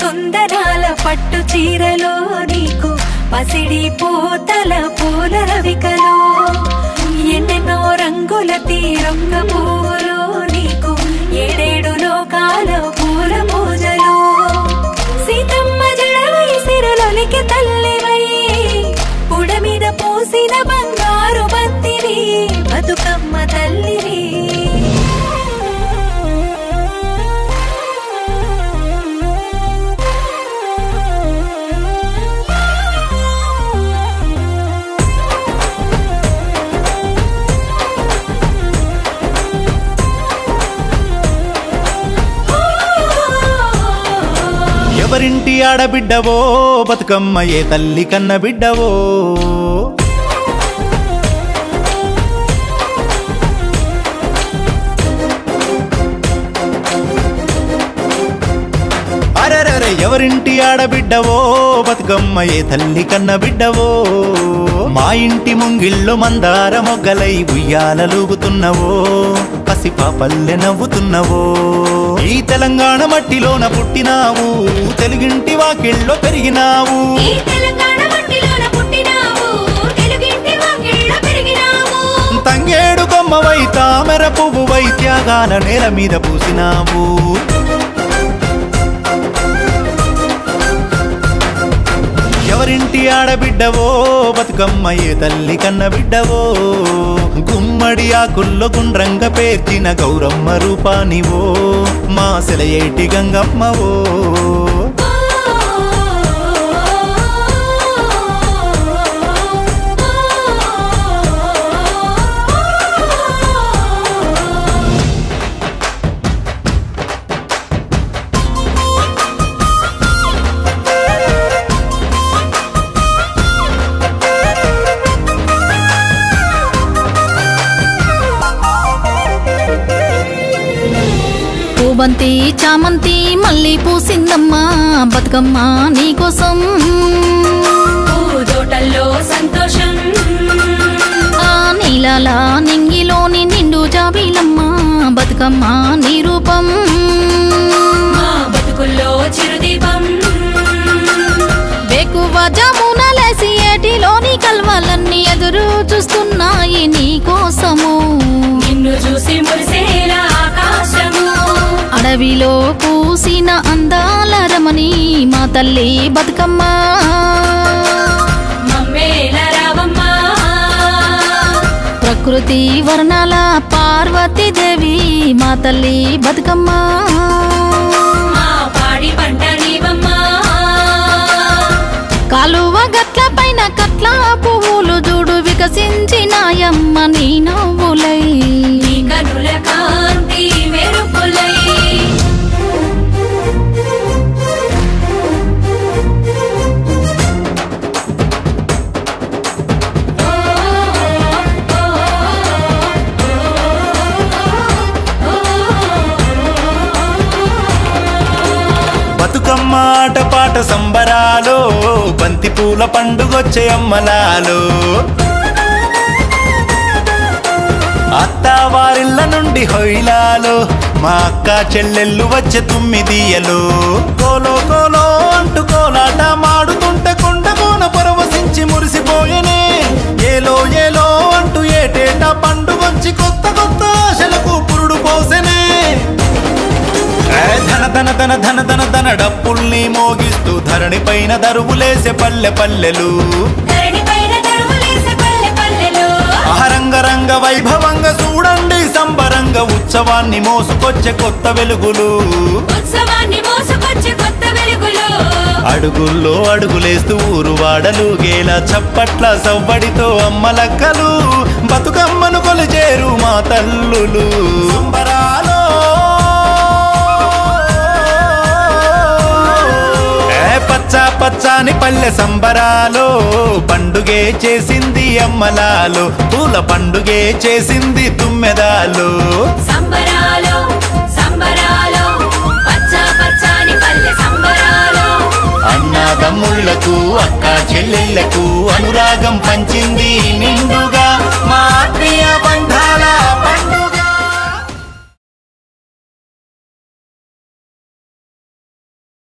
తుందరాల పట్టు చీరలో నీకు పసిడి పూతల పూల రవికలో ఎన్నెన్నో రంగుల తీరొక్క పువ్వులో నీకు ఏడేడు లోకాల పూల పూజలు సీతమ్మ జడవై సిరలొలికి తల్లివై పుడ మీద పూసిన బంగారు బంతివి బతుకమ్మ తల్లివి ఎవరింటి ఆడబిడ్డవో బతుకమ్మ ఏ తల్లి కన్న బిడ్డవో అరెరరే ఎవరింటి ఆడబిడ్డవో బతుకమ్మ ఏ తల్లి కన్న బిడ్డవో మా ఇంటి ముంగిళ్ళు మందార మొగ్గలై ఉయ్యాలలూగుతున్నవో పసిపాపల్లె నవ్వుతున్నవో ఈ తెలంగాణ మట్టిలోన పుట్టినావు తెలుగింటి వాకిళ్ళలో పెరిగినావు ఈ తెలంగాణ మట్టిలోన పుట్టినావు తెలుగింటి వాకిళ్ళ పెరిగినావు తంగేడు కొమ్మవై తామెర పువ్వువై త్యాగాల నేల మీద పూసినావు ఎవరింటి ఆడబిడ్డవో బతుకమ్మ ఏ తల్లి కన్న బిడ్డవో గుమ్మడి ఆకుల్లో గుండ్రంగ పేర్చిన గౌరమ్మ రూపానివో మా సెలయేటి గంగమ్మవో పూబంతి చామంతి మళ్ళీ పూసిందమ్మా బతుకమ్మ నీకోసం పూదోటల్లో సంతోషం ఆ నీలాల నింగిలోని నిండు జాబీలమ్మా బతుకమ్మ నీ రూపం మా బతుకుల్లో చిరుదీపం బేకువ జమునలేసి ఏటిలోని కల్వలన్నీ ఎదురు చూస్తున్నాయి నీకోసము నిన్ను చూసి మురిసేలా ఆకాశము అడవిలో పూసిన అందాల రమణి మా తల్లి బతుకమ్మ మమ్మేల రావమ్మా ప్రకృతి వర్ణాల పార్వతీదేవి మా తల్లి బతుకమ్మ మా పాడి పంట నీవమ్మా కాలువ గట్ల పైన కట్ల పువ్వులు చూడు వికసించినాయమ్మ నీ నవ్వులై నీ కనుల కాంతి మెరుపులై బతుకమ్మ ఆట పాట సంబరాలో బంతి పూల పండుగొచ్చే అమ్మలాలో అత్త వారిళ్ళ నుండి హొయిలాలో మా అక్క చెల్లెళ్ళు వచ్చే తుమ్మిదియలో కోలో కోలో అంటూ కోలాట మాడుతుంటే కొండ కోన పరవశించి మురిసిపోయేనే ఏలో ఏలో అంటూ ఏటేటా పండుగొచ్చి కొత్త కొత్త ఆశలకు పురుడు పోసెనే ఏ ధన ధన ధన ధన ధన ధన డప్పుల్ని మోగిస్తూ ధరణి పైన దరువులేసే పల్లె పల్లెలు ధరణి పైన దరువులేసే పల్లె పల్లెలో ఆహరంగ రంగ వైభవంగా చూడండి సంబరంగ ఉత్సవాన్ని మోసుకొచ్చే కొత్త వెలుగులు ఉత్సవాన్ని మోసుకొచ్చే కొత్త వెలుగులో అడుగుల్లో అడుగులేస్తూ ఊరు వాడలు గేల చప్పట్ల సవ్వడితో అమ్మలక్కలు బతుకమ్మను కొలిచేరు మా తల్లులు సంబరాలో ఏ పచ్చ పచ్చాని పల్లె సంబరాలో పండుగే చేసింది అమ్మలాలో పూల పండుగే చేసింది తుమ్మెదాలో సంబరాలో సంబరాలో పచ్చ పచ్చని పల్లె సంబరాలో అన్నదమ్ముళ్లకు అక్క చెల్లెళ్లకు అనురాగం పంచింది నిండుగా